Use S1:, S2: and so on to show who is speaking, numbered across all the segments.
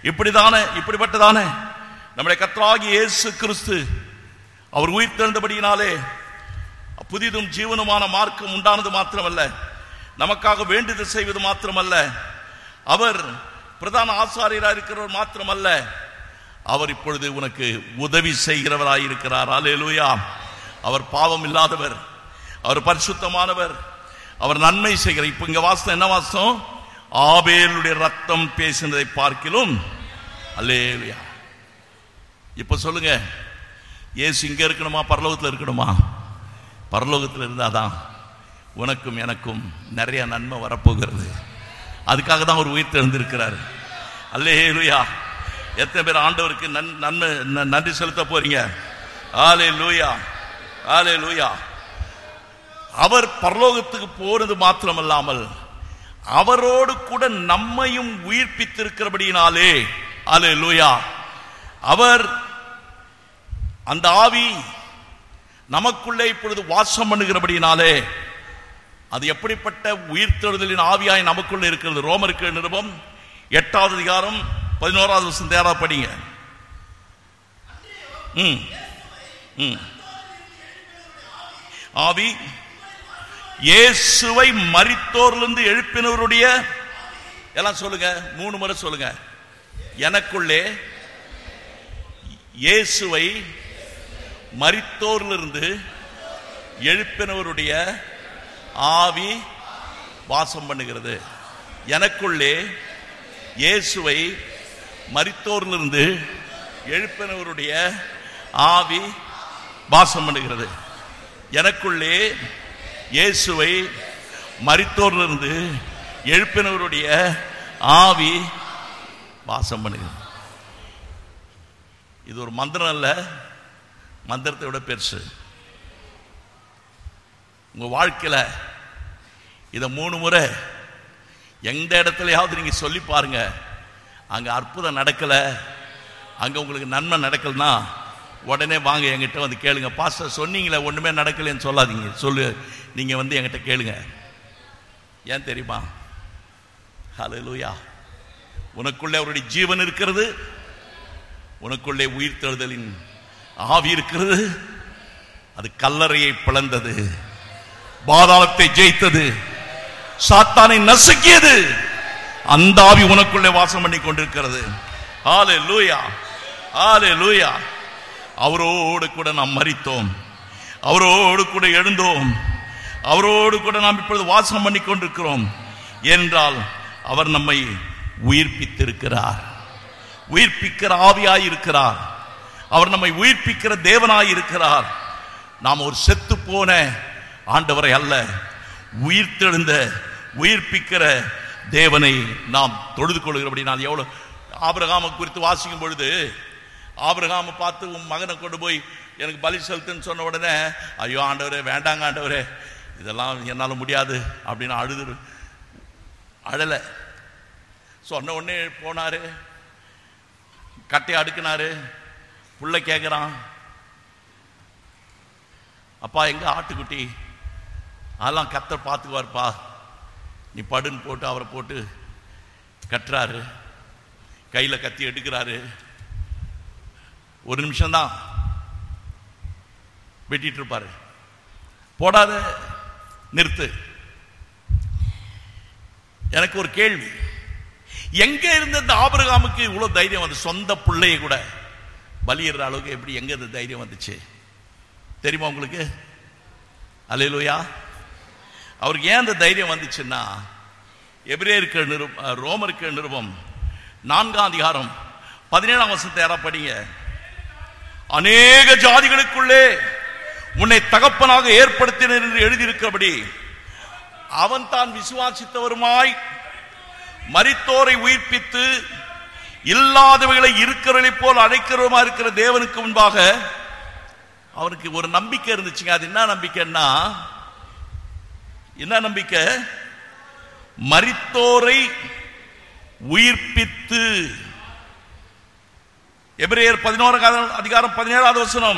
S1: இப்படிதானே இப்படிப்பட்டதானே நம்முடைய கர்த்தராகிய இயேசு கிறிஸ்து அவர் உயிர் தெழுந்தபடியினாலே புதிதும் ஜீவனுமான மார்க்கம் உண்டானது மாத்திரமல்ல நமக்காக வேண்டுதல் செய்வது மாத்திரமல்ல அவர் பிரதான ஆசாரியராக இருக்கிறவர் மாத்திரமல்ல அவர் இப்பொழுது உனக்கு உதவி செய்கிறவராய் இருக்கிறார் அல்லேலூயா அவர் பாவம் இல்லாதவர் அவர் பரிசுத்தமானவர் அவர் நன்மை செய்கிற இப்ப இங்க வாசம் என்ன வாசம் ஆபேலுடைய ரத்தம் பேசினதை பார்க்கிலும் அல்லேலூயா இப்ப சொல்லுங்க இயேசு இங்க இருக்கணுமா பரலோகத்தில் இருக்கணுமா பரலோகத்தில் இருந்தாதான் உனக்கும் எனக்கும் நிறைய நன்மை வரப்போகிறது அதுக்காக தான் அவர் உயிர் தெரிந்திருக்கிறார் அல்லேலூயா எத்தனை பேர் ஆண்டவருக்கு நன் நன்மை ந- நன்றி செலுத்த போறீங்க ஆலே லூயா ஆலே லூயா அவர் பரலோகத்துக்கு போறது மாத்திரமல்லாமல் அவரோடு கூட நம்மையும் உயிர்ப்பித்திருக்கிறபடியினாலே ஆலே லூயா அவர் அந்த ஆவி நமக்குள்ளே இப்பொழுது வாசம் பண்ணுகிறபடியினாலே அது எப்படிப்பட்ட உயிர்த்தெழுதலின் ஆவியாய் நமக்குள்ள இருக்கிறது ரோமருக்கு நிருபம் எட்டாவது அதிகாரம் பதினோராவது வருஷம் தேரா படிங்க ம் ம் ஆவி இயேசுவை மரித்தோரிலிருந்து எழுப்பினவருடைய எல்லாம் சொல்லுங்க மூணு முறை சொல்லுங்க எனக்குள்ளே இயேசுவை மரித்தோரிலிருந்து எழுப்பினவருடைய ஆவி வாசம் பண்ணுகிறது எனக்குள்ளே இயேசுவை மரித்தோரிலிருந்து எழுப்பினவருடைய ஆவி வாசம் பண்ணுகிறது எனக்குள்ளே இயேசுவை மரித்தோரிலிருந்து எழுப்பினவருடைய ஆவி வாசம் பண்ணுகிறது இது ஒரு மந்திரம் அல்ல மந்திரத்தை விட பெருசு உங்க வாழ்க்கையில இதை மூணு முறை எந்த இடத்துலயாவது நீங்க சொல்லி பாருங்க அங்க அற்புதம் நடக்கல அங்க உங்களுக்கு நன்மை நடக்கலனா உடனே வாங்க என்கிட்ட வந்து கேளுங்க பாஸ்டர் சொன்னீங்களே ஒண்ணுமே நடக்கலைன்னு சொல்லாதீங்க சொல்லு நீங்க வந்து என்கிட்ட கேளுங்க ஏன் தெரியுமா ஹalleluya உனக்குள்ளே அவருடைய ஜீவன் இருக்கிறது உனக்குள்ளே உயிர் தெழுதலின் ஆவி இருக்கிறது அது கல்லறையை பிளந்தது பாதாளத்தை ஜெயித்தது சாத்தானை நசுக்கியது அந்த ஆவி உனக்குள்ளே வாசம் பண்ணி கொண்டிருக்கிறது ஆலே லூயா ஆலே லூயா அவரோடு கூட நாம் மரித்தோம் அவரோடு கூட எழுந்தோம் அவரோடு கூட நாம் இப்பொழுது வாசம் பண்ணி கொண்டிருக்கிறோம் என்றால் அவர் நம்மை உயிர்ப்பித்திருக்கிறார் உயிர்ப்பிக்கிற ஆவியாய் இருக்கிறார் அவர் நம்மை உயிர்ப்பிக்கிற தேவனாய் இருக்கிறார் நாம் ஒரு செத்து போன ஆண்டவரை அல்ல உயிர்த்தெழுந்த உயிர்ப்பிக்கிற தேவனை நாம் தொழுது கொள்கிறபடி நான் எவ்வளவு ஆபிரகாமை குறித்து வாசிக்கும் பொழுது ஆபிரகாமை பார்த்து உன் மகனை கொண்டு போய் எனக்கு பலி செலுத்துன்னு சொன்ன உடனே ஐயோ ஆண்டவரே வேண்டாங்க ஆண்டவரே இதெல்லாம் என்னால் முடியாது அப்படின்னு அழுது அழலை சொன்ன உடனே போனாரு கட்டையை அடுக்கினாரு புள்ள கேட்குறான் அப்பா எங்க ஆட்டுக்குட்டி அதெல்லாம் கத்தர் பார்த்துக்குவார்ப்பா நீ படுன்னு போட்டு அவரை போட்டு கட்டுறாரு கையில் கத்தி எடுக்கிறாரு ஒரு நிமிஷம்தான் வெட்டிட்டு இருப்பாரு போடாத நிறுத்து எனக்கு ஒரு கேள்வி எங்க இருந்த இந்த ஆபிரகாமுக்கு இவ்வளவு தைரியம் வந்து சொந்த பிள்ளைய கூட பலியிடுற அளவுக்கு எப்படி எங்க இந்த தைரியம் வந்துச்சு தெரியுமா உங்களுக்கு அலையிலுயா அவருக்கு ஏன் அந்த தைரியம் வந்துச்சுன்னா எபிரேயருக்கு நிருப ரோமருக்கு நிருபம் நான்காம் அதிகாரம் பதினேழாம் வருஷத்தை யாரா படிங்க அநேக ஜாதிகளுக்குள்ளே உன்னை தகப்பனாக ஏற்படுத்தினர் என்று எழுதியிருக்கிறபடி அவன் தான் விசுவாசித்தவருமாய் மரித்தோரை உயிர்ப்பித்து இல்லாதவைகளை இருக்கிறவர்களைப் போல் அழைக்கிறவருமா இருக்கிற தேவனுக்கு முன்பாக அவனுக்கு ஒரு நம்பிக்கை இருந்துச்சுங்க அது என்ன நம்பிக்கைன்னா என்ன நம்பிக்கை மரித்தோரை உயிர்ப்பித்து எபிரேயர் பதினோரு அதிகாரம் பதினேழாவது வசனம்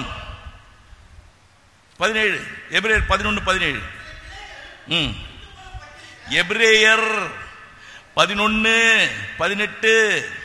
S1: பதினேழு எபிரேயர் பதினொன்று பதினேழு ம் எபிரேயர் பதினொன்னு பதினெட்டு